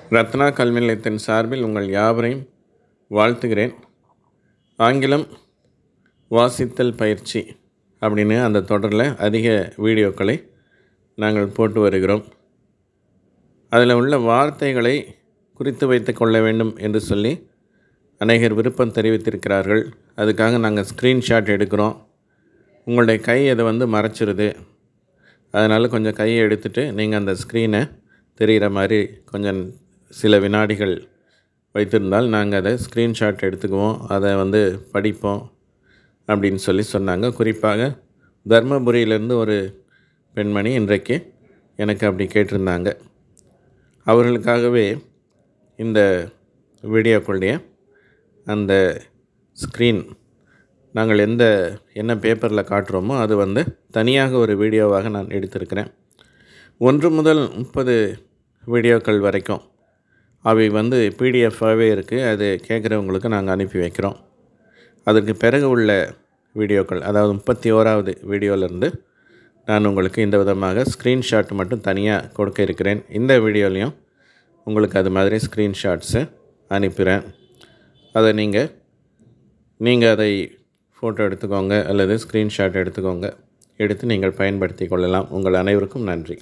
ரத்னா கல்வி நிலையத்தின் சார்பில் உங்கள் யாவரையும் வாழ்த்துகிறேன் ஆங்கிலம் வாசித்தல் பயிற்சி அப்படின்னு அந்த தொடரில் அதிக வீடியோக்களை நாங்கள் போட்டு வருகிறோம் அதில் உள்ள வார்த்தைகளை குறித்து வைத்து கொள்ள வேண்டும் என்று சொல்லி அநேகர் விருப்பம் தெரிவித்திருக்கிறார்கள் அதுக்காக நாங்கள் ஸ்க்ரீன்ஷாட் எடுக்கிறோம் உங்களுடைய கை அதை வந்து மறைச்சிருது அதனால் கொஞ்சம் கையை எடுத்துகிட்டு நீங்கள் அந்த ஸ்க்ரீனை தெரிகிற மாதிரி கொஞ்சம் சில வினாடிகள் வைத்திருந்தால் நாங்கள் அதை ஸ்க்ரீன்ஷாட் எடுத்துக்குவோம் அதை வந்து படிப்போம் அப்படின்னு சொல்லி சொன்னாங்க குறிப்பாக தர்மபுரியிலேருந்து ஒரு பெண்மணி இன்றைக்கு எனக்கு அப்படி கேட்டிருந்தாங்க அவர்களுக்காகவே இந்த வீடியோக்களுடைய அந்த ஸ்க்ரீன் நாங்கள் எந்த என்ன பேப்பரில் காட்டுறோமோ அது வந்து தனியாக ஒரு வீடியோவாக நான் எடுத்திருக்கிறேன் ஒன்று முதல் முப்பது வீடியோக்கள் வரைக்கும் அவை வந்து பிடிஎஃபாகவே இருக்குது அது கேட்குறவங்களுக்கு நாங்கள் அனுப்பி வைக்கிறோம் அதற்கு பிறகு உள்ள வீடியோக்கள் அதாவது முப்பத்தி ஓராவது வீடியோவிலேருந்து நான் உங்களுக்கு இந்த விதமாக ஸ்க்ரீன்ஷாட் மட்டும் தனியாக கொடுக்க இருக்கிறேன் இந்த வீடியோலையும் உங்களுக்கு அது மாதிரி ஸ்க்ரீன்ஷாட்ஸு அனுப்புகிறேன் அதை நீங்கள் நீங்கள் அதை ஃபோட்டோ எடுத்துக்கோங்க அல்லது ஸ்க்ரீன்ஷாட் எடுத்துக்கோங்க எடுத்து நீங்கள் பயன்படுத்தி கொள்ளலாம் உங்கள் அனைவருக்கும் நன்றி